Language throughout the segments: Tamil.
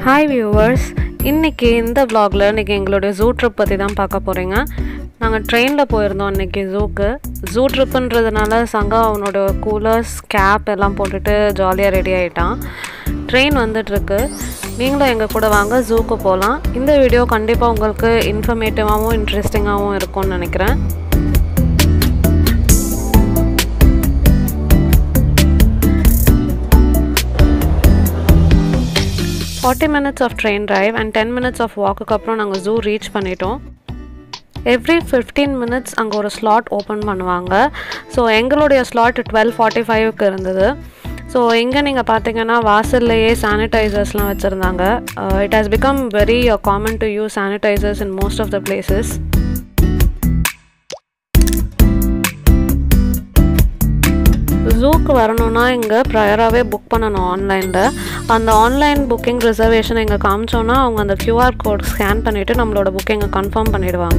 ஹாய் வியூவர்ஸ் இன்றைக்கி இந்த vlogல இன்றைக்கி எங்களுடைய ஜூ ட்ரிப் பற்றி தான் பார்க்க போகிறீங்க நாங்கள் ட்ரெயினில் போயிருந்தோம் இன்றைக்கி ஜூக்கு ஜூ ட்ரிப்புன்றதுனால சங்கா அவனோட கூலர்ஸ் கேப் எல்லாம் போட்டுட்டு ஜாலியாக ரெடி ஆகிட்டான் ட்ரெயின் வந்துட்டுருக்கு நீங்களும் எங்கள் கூட வாங்க ஜூக்கு போகலாம் இந்த வீடியோ கண்டிப்பாக உங்களுக்கு இன்ஃபர்மேட்டிவாகவும் இன்ட்ரெஸ்டிங்காகவும் இருக்கும்னு நினைக்கிறேன் forty minutes of train drive and ten minutes of வாக்குக்கு அப்புறம் நாங்கள் ஜூ ரீச் பண்ணிட்டோம் எவ்ரி ஃபிஃப்டீன் மினிட்ஸ் அங்கே ஒரு ஸ்லாட் ஓப்பன் பண்ணுவாங்க ஸோ எங்களுடைய ஸ்லாட் டுவெல் ஃபார்ட்டி ஃபைவ்க்கு இருந்தது ஸோ இங்கே நீங்கள் பார்த்தீங்கன்னா வாசல்லையே சானிடைசர்ஸ்லாம் வச்சுருந்தாங்க it has become very common to use sanitisers in most of the places ஜூக்கு வரணும்னா இங்கே ப்ரையராகவே புக் பண்ணணும் ஆன்லைனில் அந்த ஆன்லைன் புக்கிங் ரிசர்வேஷன் இங்கே காமிச்சோன்னா அவங்க அந்த க்யூஆர் கோட் ஸ்கேன் பண்ணிவிட்டு நம்மளோட புக்கிங்கை கன்ஃபார்ம் பண்ணிடுவாங்க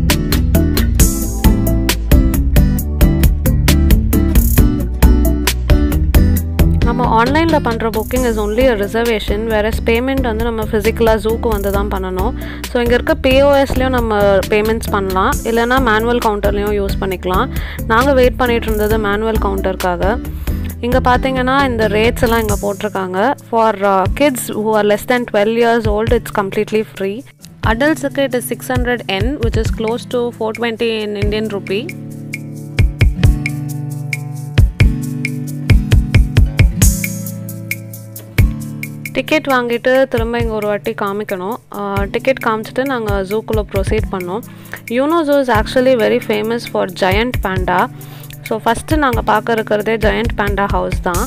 நம்ம ஆன்லைனில் பண்ணுற booking is only a reservation வேறு பேமெண்ட் வந்து நம்ம ஃபிசிக்கலாக ஜூக்கு வந்து தான் பண்ணணும் ஸோ இங்கே இருக்க பிஓஎஸ்லேயும் நம்ம பேமெண்ட்ஸ் பண்ணலாம் இல்லைனா மேனுவல் கவுண்டர்லேயும் யூஸ் பண்ணிக்கலாம் நாங்கள் வெயிட் பண்ணிகிட்டு இருந்தது மேனுவல் கவுண்டருக்காக இங்கே பார்த்தீங்கன்னா இந்த ரேட்ஸ் எல்லாம் இங்கே போட்டிருக்காங்க for kids who are less than twelve years old it's completely free அடல்ட்ஸுக்கு it is six hundred yen which is close to four twenty in Indian rupee ticket வாங்கிட்டு திரும்ப இங்கே ஒரு வாட்டி காமிக்கணும் டிக்கெட் காமிச்சிட்டு நாங்கள் ஜூக்குள்ளே ப்ரொசீட் பண்ணோம் Ueno zoo is actually very famous for giant panda so first நாங்கள் பார்க்க இருக்கிறதே ஜயண்ட் பேண்டா ஹவுஸ் தான்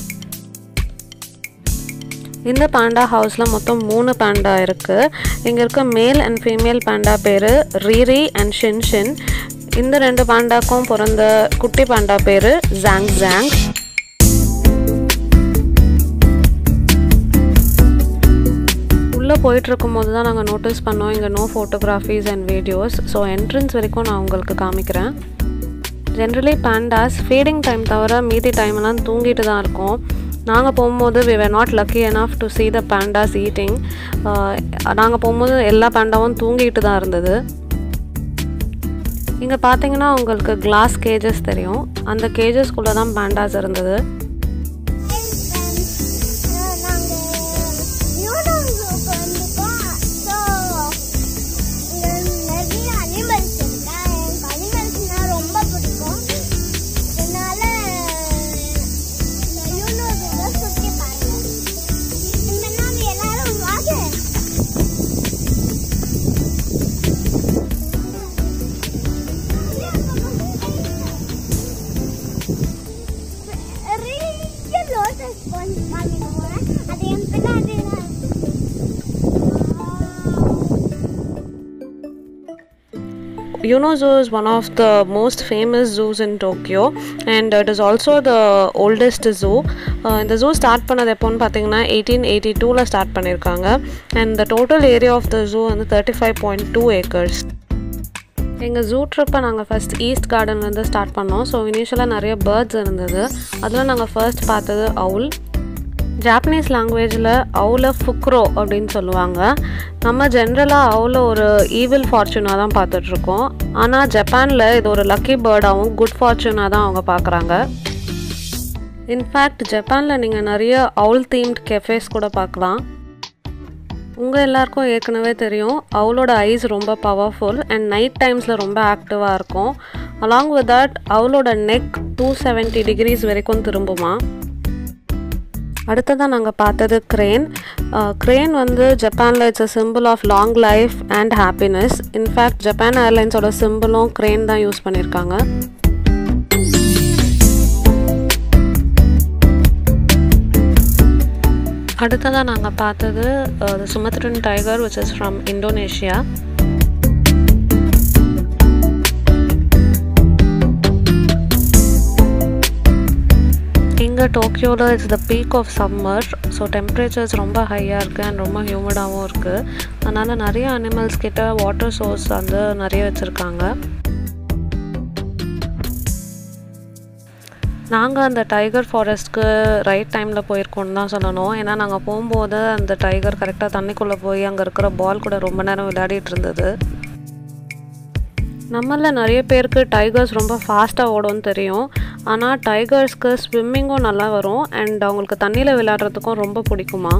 இந்த பேண்டா ஹவுஸில் மொத்தம் மூணு பேண்டா இருக்குது இங்கே இருக்க மேல் அண்ட் ஃபீமேல் பேண்டா பேர் ரீரி அண்ட் ஷின் ஷின் இந்த ரெண்டு பேண்டாக்கும் பிறந்த குட்டி பேண்டா பேர் ஜாங் ஜாங் உள்ளே போயிட்டுருக்கும் போது தான் நாங்கள் நோட்டீஸ் பண்ணோம் இங்கே no photographies and videos so entrance வரைக்கும் நான் உங்களுக்கு காமிக்கிறேன் ஜென்ரலி பேண்டாஸ் ஃபீடிங் டைம் தவிர மீதி டைம்லாம் தூங்கிட்டு தான் இருக்கோம் நாங்கள் போகும்போது we were not lucky enough to see the pandas eating நாங்கள் போகும்போது எல்லா பேண்டாவும் தூங்கிட்டு தான் இருந்தது இங்கே பார்த்தீங்கன்னா உங்களுக்கு கிளாஸ் கேஜஸ் தெரியும் அந்த கேஜஸ்குள்ளே தான் பேண்டாஸ் இருந்தது Yuno Zoo is one of the most famous zoos in Tokyo and it is also the oldest zoo. இந்த ஜூ ஸ்டார்ட் பண்ணது எப்போன்னு பார்த்தீங்கன்னா எயிட்டீன் எயிட்டி டூவில் ஸ்டார்ட் பண்ணியிருக்காங்க and the total area of the zoo வந்து thirty five point two acres எங்கள் ஜூ ட்ரிப்பை நாங்கள் ஃபஸ்ட் ஈஸ்ட் கார்டன்லேருந்து ஸ்டார்ட் பண்ணோம் ஸோ இனிஷியலாக நிறைய பேர்ட்ஸ் இருந்தது அதில் நாங்கள் ஃபர்ஸ்ட் பார்த்தது அவுல் ஜாப்பனீஸ் லாங்குவேஜில் அவுல ஃபுக்ரோ அப்படின்னு சொல்லுவாங்க நம்ம ஜென்ரலாக அவுல ஒரு ஈவில் ஃபார்ச்சூனாக தான் பார்த்துட்ருக்கோம் ஆனால் ஜப்பானில் இது ஒரு லக்கி பேர்டாகவும் குட் ஃபார்ச்சூனாக தான் அவங்க பார்க்குறாங்க இன்ஃபேக்ட் ஜப்பானில் நீங்கள் நிறைய அவுல் தீம்ட் கெஃபேஸ் கூட பார்க்கலாம் உங்கள் எல்லாருக்கும் ஏற்கனவே தெரியும் அவளோட ஐஸ் ரொம்ப பவர்ஃபுல் அண்ட் நைட் டைம்ஸில் ரொம்ப ஆக்டிவாக இருக்கும் அலாங் வித் தட் அவளோட நெக் டூ செவன்ட்டி டிகிரிஸ் வரைக்கும் திரும்புமா அடுத்ததாக நாங்கள் பார்த்தது க்ரெயின் க்ரெயின் வந்து ஜப்பானில் it's a symbol of long life and happiness in fact Japan ஏர்லைன்ஸோட சிம்பிளும் க்ரெயின் தான் யூஸ் பண்ணியிருக்காங்க அடுத்ததாக நாங்கள் பார்த்தது Sumatran tiger which is from Indonesia இங்கே டோக்கியோவில் it's the peak of summer so temperatures ரொம்ப ஹையாக இருக்குது அண்ட் ரொம்ப ஹியூமடாகவும் இருக்குது அதனால் நிறைய அனிமல்ஸ் கிட்ட வாட்டர் சோர்ஸ் வந்து நிறைய வச்சுருக்காங்க நாங்கள் அந்த டைகர் ஃபாரஸ்ட்க்கு ரைட் டைமில் போயிருக்கோம்னு தான் சொல்லணும் ஏன்னா நாங்கள் போகும்போது அந்த டைகர் கரெக்டாக தண்ணிக்குள்ளே போய் அங்கே இருக்கிற பால் கூட ரொம்ப நேரம் விளையாடிட்டு இருந்தது நம்மளில் நிறைய பேருக்கு டைகர்ஸ் ரொம்ப ஃபாஸ்ட்டாக ஓடும்னு தெரியும் ஆனால் டைகர்ஸ்க்கு ஸ்விம்மிங்கும் நல்லா வரும் அண்ட் அவங்களுக்கு தண்ணியில் விளையாடுறதுக்கும் ரொம்ப பிடிக்குமா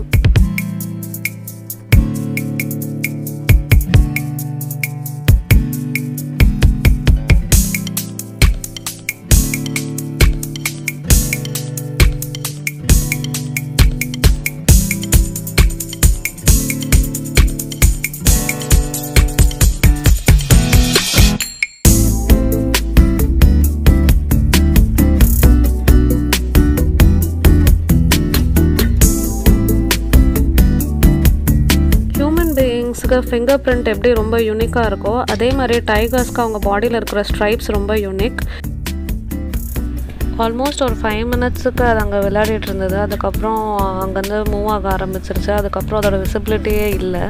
ஹியூமன் பீயிங்ஸுக்கு ஃபிங்கர் பிரிண்ட் எப்படி ரொம்ப யூனிக்காக இருக்கோ அதே மாதிரி டைகர்ஸ்க்கு அவங்க பாடியில் இருக்கிற ஸ்ட்ரைப்ஸ் ரொம்ப யூனிக் ஆல்மோஸ்ட் ஒரு ஃபைவ் மினிட்ஸுக்கு அது அங்கே விளையாடிட்டு இருந்தது அதுக்கப்புறம் அங்கேருந்து மூவ் ஆக ஆரம்பிச்சிருச்சு அதுக்கப்புறம் அதோட விசிபிலிட்டியே இல்லை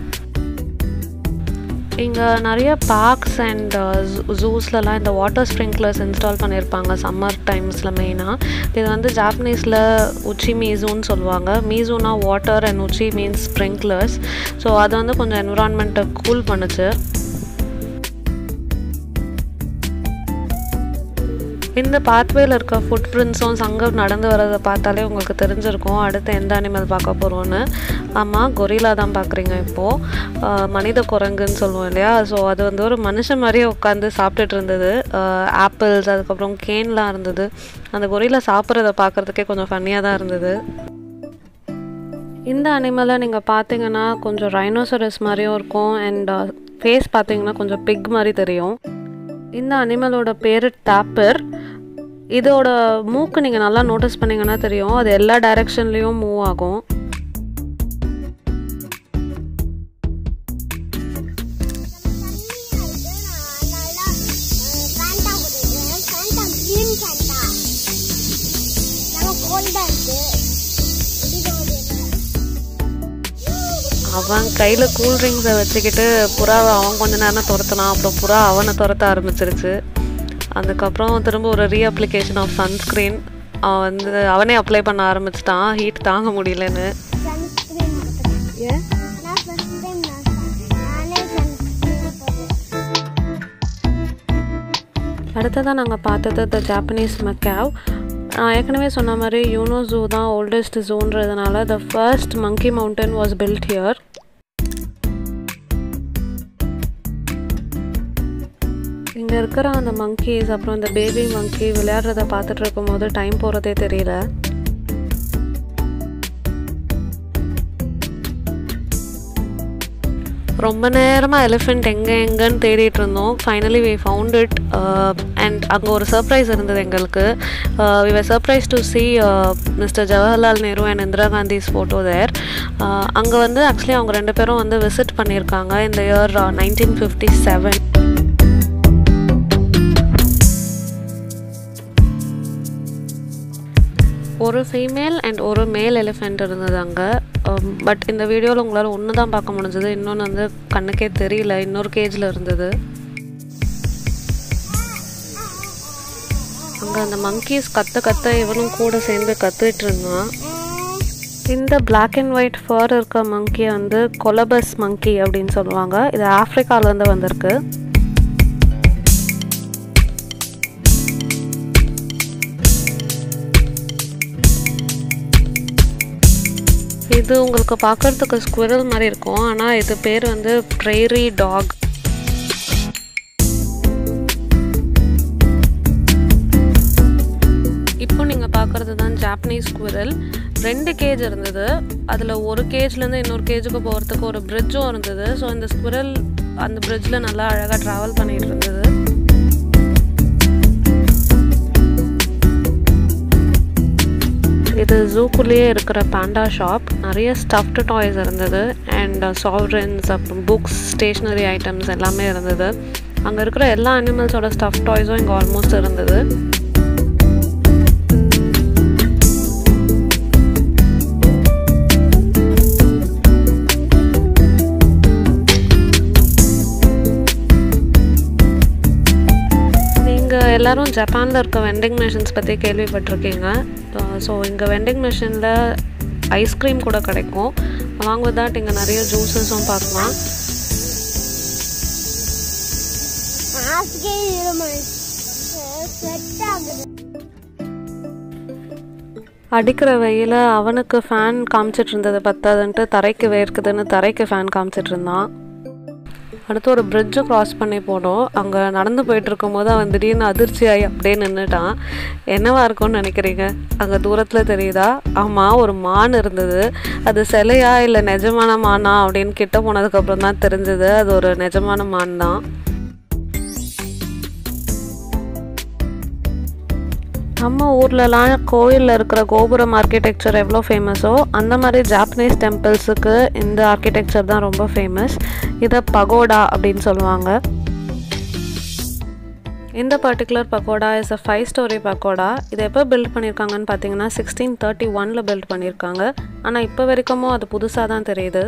இங்கே நிறைய பார்க்ஸ் அண்ட் ஜூஸ்லலாம் இந்த வாட்டர் ஸ்ப்ரிங்க்லர்ஸ் இன்ஸ்டால் பண்ணியிருப்பாங்க சம்மர் டைம்ஸில் மெயினாக இது வந்து ஜாப்பனீஸில் உச்சி மீசூன்னு சொல்லுவாங்க மீசூனா வாட்டர் அண்ட் உச்சி மீன்ஸ் ஸ்ப்ரிங்க்லர்ஸ் ஸோ அது வந்து கொஞ்சம் என்விரான்மெண்ட்டை கூல் பண்ணுச்சு இந்த பாத்வேல இருக்க ஃபுட் பிரிண்ட்ஸும் சங்கம் நடந்து வரதை பார்த்தாலே உங்களுக்கு தெரிஞ்சிருக்கும் அடுத்து எந்த அனிமல் பார்க்க போகிறோன்னு ஆமாம் கொரிலா தான் பார்க்குறீங்க இப்போது மனித குரங்குன்னு சொல்லுவோம் இல்லையா ஸோ அது வந்து ஒரு மனுஷன் மாதிரியே உட்காந்து சாப்பிட்டுட்டு இருந்தது ஆப்பிள்ஸ் அதுக்கப்புறம் கேன்லாம் இருந்தது அந்த கொரிலா சாப்பிட்றத பார்க்குறதுக்கே கொஞ்சம் ஃபன்னியாக தான் இருந்தது இந்த அனிமலை நீங்கள் பார்த்தீங்கன்னா கொஞ்சம் ரைனோசரஸ் மாதிரியும் இருக்கும் அண்ட் ஃபேஸ் பார்த்தீங்கன்னா கொஞ்சம் பிக் மாதிரி தெரியும் இந்த அனிமலோட பேர் டாப்பர் இதோட மூக்கு நீங்கள் நல்லா நோட்டீஸ் பண்ணிங்கன்னா தெரியும் அது எல்லா டைரெக்ஷன்லேயும் மூவ் ஆகும் அவன் கையில் கூல் ட்ரிங்க்ஸை வச்சுக்கிட்டு புறாவை அவன் கொஞ்ச நேரம் துரத்துனான் அப்புறம் புறா அவனை துரத்த ஆரம்பிச்சிருச்சு அதுக்கப்புறம் திரும்ப ஒரு ரீஅப்ளிகேஷன் ஆஃப் சன்ஸ்க்ரீன் அவன் வந்து அவனே அப்ளை பண்ண ஆரம்பிச்சிட்டான் ஹீட் தாங்க முடியலன்னு அடுத்ததாக நாங்கள் பார்த்தது த ஜாப்பனீஸ் மெக்காவ் நான் ஏற்கனவே சொன்ன மாதிரி யூனோ ஜூ தான் ஓல்டஸ்ட் ஜூன்றதுனால the first monkey mountain was built here இங்கே இருக்கிற அந்த மங்கீஸ் அப்புறம் இந்த பேபி மங்கி விளையாடுறத பார்த்துட்டு இருக்கும்போது டைம் போகிறதே தெரியல ரொம்ப நேரமாக எலிஃபெண்ட் எங்கே எங்கேன்னு தேடிட்டு இருந்தோம் finally we found it and அங்கே ஒரு சர்ப்ரைஸ் இருந்தது எங்களுக்கு we were surprise to see mister Jawaharlal Nehru and Indira Gandhi's photo there அங்கே வந்து ஆக்சுவலி அவங்க ரெண்டு பேரும் வந்து விசிட் பண்ணியிருக்காங்க இந்த இயர் நைன்டீன் ஃபிஃப்டி செவன் ஒரு ஃபீமேல் அண்ட் ஒரு மேல் எலிஃபெண்ட் இருந்தது அங்கே பட் இந்த வீடியோவில் உங்களால் ஒன்று தான் பார்க்க முடிஞ்சது இன்னொன்று வந்து கண்ணுக்கே தெரியல இன்னொரு கேஜில் இருந்தது அங்கே அந்த மங்கீஸ் கத்த கத்த இவனும் கூட சேர்ந்து கத்துட்டு இருந்தான் இந்த பிளாக் அண்ட் ஒயிட் ஃபர் இருக்க மங்கியை வந்து கொலபஸ் மங்கி அப்படின்னு சொல்லுவாங்க இது ஆப்ரிக்காவிலேருந்து வந்திருக்கு இது உங்களுக்கு பார்க்குறதுக்கு ஸ்குவரல் மாதிரி இருக்கும் ஆனால் இது பேர் வந்து ப்ரேரி டாக் இப்போ நீங்கள் பார்க்குறது தான் ஜாப்பனீஸ் ஸ்குவரல் ரெண்டு கேஜ் இருந்தது அதில் ஒரு கேஜ்லேருந்து இன்னொரு கேஜுக்கு போகிறதுக்கு ஒரு பிரிட்ஜும் இருந்தது ஸோ இந்த ஸ்குவரல் அந்த பிரிட்ஜில் நல்லா அழகாக ட்ராவல் பண்ணிகிட்டு இருந்தது இது ஜூக்குள்ளேயே இருக்கிற பேண்டா ஷாப் நிறைய ஸ்டஃப்டு டாய்ஸ் இருந்தது அண்ட் சாவரன்ஸ் அப்புறம் புக்ஸ் ஸ்டேஷ்னரி ஐட்டம்ஸ் எல்லாமே இருந்தது அங்கே இருக்கிற எல்லா அனிமல்ஸோட ஸ்டஃப் டாய்ஸும் இங்கே ஆல்மோஸ்ட் இருந்தது நீங்கள் எல்லோரும் ஜப்பானில் இருக்க வெண்டிங் மிஷின்ஸ் பற்றி கேள்விப்பட்டிருக்கீங்க ஸோ இங்கே வெண்டிங் மிஷினில் ஐஸ்கிரீம் கூட கிடைக்கும் along with that இங்கே நிறைய ஜூஸஸும் பார்க்கலாம் மாஸ்கே இருமல் செட் ஆகுது அடிக்கிற வெயில அவனுக்கு ஃபேன் காமிச்சிட்டு இருந்தது பத்தாதுன்ட்டு தரைக்கு வேர்க்குதுன்னு தரைக்கு ஃபேன் காமிச்சிட்டு இருந்தான் அடுத்து ஒரு பிரிட்ஜு கிராஸ் பண்ணி போனோம் அங்கே நடந்து போயிட்டு இருக்கும்போது அவன் திடீர்னு அதிர்ச்சியாகி அப்படியே நின்றுட்டான் என்னவா இருக்கும்னு நினைக்கிறீங்க அங்கே தூரத்தில் தெரியுதா ஆமாம் ஒரு மான் இருந்தது அது சிலையா இல்லை நிஜமான மானா அப்படின்னு கிட்ட போனதுக்கப்புறம் தான் தெரிஞ்சது அது ஒரு நிஜமான மான் தான் நம்ம ஊர்லலாம் கோயிலில் இருக்கிற கோபுரம் ஆர்கிடெக்சர் எவ்வளோ ஃபேமஸோ அந்த மாதிரி ஜாப்பனீஸ் டெம்பிள்ஸுக்கு இந்த ஆர்கிடெக்சர் தான் ரொம்ப ஃபேமஸ் இதை பகோடா அப்படின்னு சொல்லுவாங்க இந்த particular pagoda is a five storey pagoda இதை எப்போ பில்ட் பண்ணியிருக்காங்கன்னு பார்த்தீங்கன்னா சிக்ஸ்டீன் தேர்ட்டி ஒனில் பில்ட் பண்ணியிருக்காங்க ஆனால் இப்போ வரைக்கும் அது புதுசாக தான் தெரியுது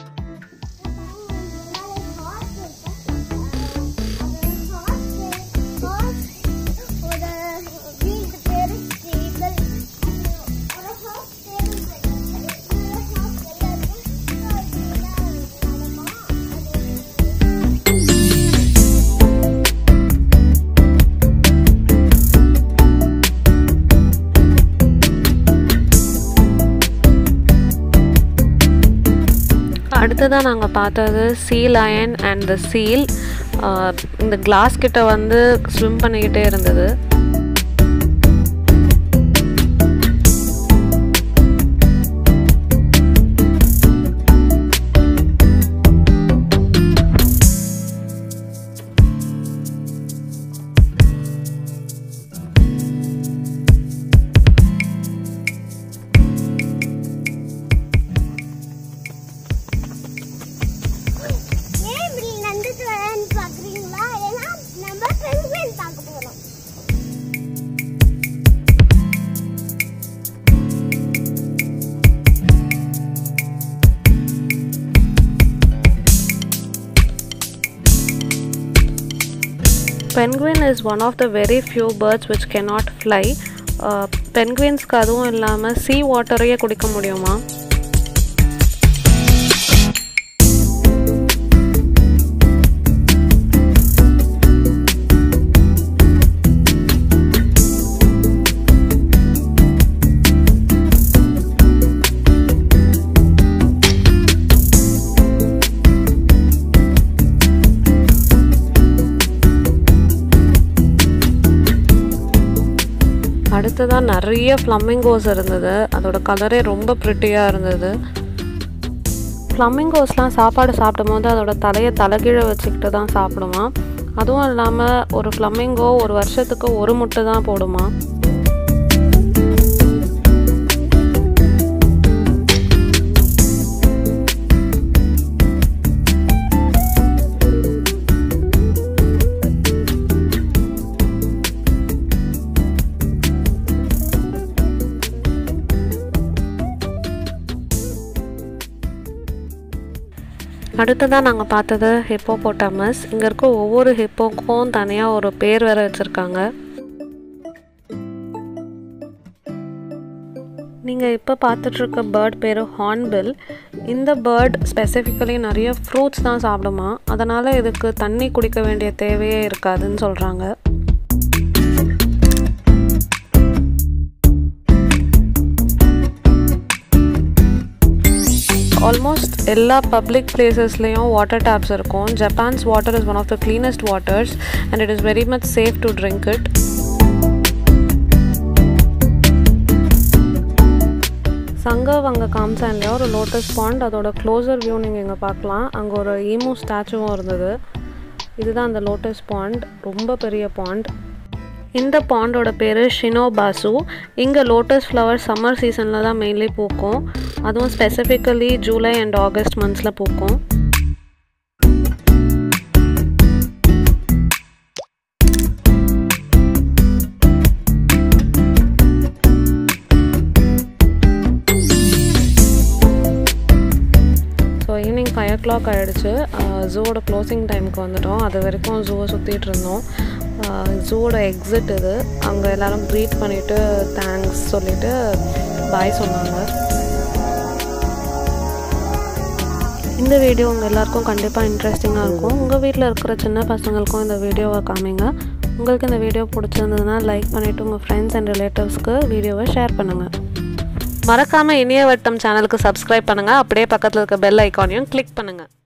அடுத்ததாக நாங்கள் பார்த்தது sea lion and the seal இந்த கிளாஸ் கிட்ட வந்து ஸ்விம் பண்ணிக்கிட்டே இருந்தது ஏன் இப்படி நடந்துட்டு வரேன்னு பாக்குறீங்களா ஏன்னா நம்ம பெங்குயின் பார்க்க போறோம் penguin is one of the very few birds which cannot fly பென்குவின்ஸ்க்கு அதுவும் இல்லாமல் சீ வாட்டரையே குடிக்க முடியுமா அடுத்ததாக நிறைய ஃப்ளமிங்கோஸ் இருந்தது அதோட கலரே ரொம்ப ப்ரிட்டியாக இருந்தது ஃப்ளமிங்கோஸ்லாம் சாப்பாடு சாப்பிடும்போது அதோட தலையை தலைகீழ வச்சுக்கிட்டு தான் சாப்பிடுமா அதுவும் இல்லாமல் ஒரு ஃப்ளமிங்கோ ஒரு வருஷத்துக்கு ஒரு முட்டை தான் போடுமா அடுத்ததாக நாங்கள் பார்த்தது ஹிப்போபோட்டாமஸ் இங்கே இருக்க ஒவ்வொரு ஹிப்போக்கும் தனியாக ஒரு பேர் வேறு வச்சுருக்காங்க நீங்கள் இப்போ பார்த்துட்ருக்க பேர்ட் பேர் ஹார்ன்பில் இந்த பேர்ட் ஸ்பெசிஃபிக்கலி நிறைய ஃப்ரூட்ஸ் தான் சாப்பிடுமா அதனால் இதுக்கு தண்ணி குடிக்க வேண்டிய தேவையே இருக்காதுன்னு சொல்கிறாங்க ஆல்மோஸ்ட் எல்லா பப்ளிக் பிளேசஸ்லேயும் வாட்டர் டேப்ஸ் இருக்கும் Japan's water is one of the cleanest waters and it is very much safe to drink it சங்கவ் அங்கே காமிச்சேன் இல்லையா ஒரு லோட்டஸ் பாண்ட் அதோட க்ளோசர் வியூ நீங்கள் இங்கே பார்க்கலாம் அங்கே ஒரு ஈமு ஸ்டாச்சுவும் இருந்தது இதுதான் அந்த லோட்டஸ் பாண்ட் ரொம்ப பெரிய பாண்ட் இந்த பாண்டோட பேர் ஷினோபாசு இங்கே லோட்டஸ் ஃப்ளவர் சம்மர் சீசனில் தான் மெயின்லி பூக்கும் அதுவும் ஸ்பெசிஃபிக்கலி ஜூலை அண்ட் ஆகஸ்ட் மந்த்ஸில் பூக்கும் so evening five o'clock ஆகிடுச்சு ஜூவோட க்ளோசிங் டைமுக்கு வந்துட்டோம் அது வரைக்கும் ஜூவை சுற்றிட்டு இருந்தோம் ஜூவோட எக்ஸிட் இது அங்கே எல்லாரும் க்ரீட் பண்ணிவிட்டு தேங்க்ஸ் சொல்லிவிட்டு பாய் சொன்னாங்க இந்த வீடியோ உங்கள் எல்லாருக்கும் கண்டிப்பாக இன்ட்ரெஸ்டிங்காக இருக்கும் உங்கள் வீட்டில் இருக்கிற சின்ன பசங்களுக்கும் இந்த வீடியோவை காமிங்க உங்களுக்கு இந்த வீடியோ பிடிச்சிருந்ததுன்னா லைக் பண்ணிவிட்டு உங்கள் ஃப்ரெண்ட்ஸ் அண்ட் ரிலேட்டிவ்ஸ்க்கு வீடியோவை ஷேர் பண்ணுங்கள் மறக்காமல் இனிய வட்டம் சேனலுக்கு சப்ஸ்கிரைப் பண்ணுங்கள் அப்படியே பக்கத்தில் இருக்க பெல் ஐக்கானையும் கிளிக் பண்ணுங்கள்